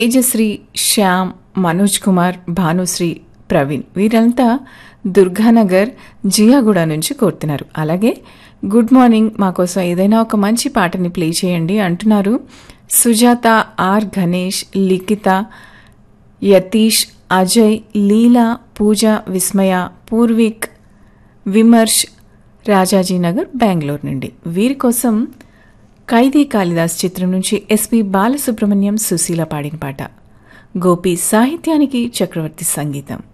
తేజశ్రీ శ్యామ్ మనోజ్ కుమార్ భానుశ్రీ ప్రవీణ్ వీరంతా దుర్గానగర్ జియాగూడ నుంచి కోరుతున్నారు అలాగే గుడ్ మార్నింగ్ మా కోసం ఏదైనా ఒక మంచి పాటని ప్లే చేయండి అంటున్నారు సుజాత ఆర్ గణేష్ లిఖిత యతీష్ అజయ్ లీలా పూజ విస్మయ పూర్విక్ విమర్శ్ రాజాజీనగర్ బెంగళూరు నుండి వీరి కోసం ఖైదీ కాళిదాస్ చిత్రం నుంచి ఎస్పి బాలసుబ్రహ్మణ్యం సుశీల పాడిన పాట గోపి సాహిత్యానికి చక్రవర్తి సంగీతం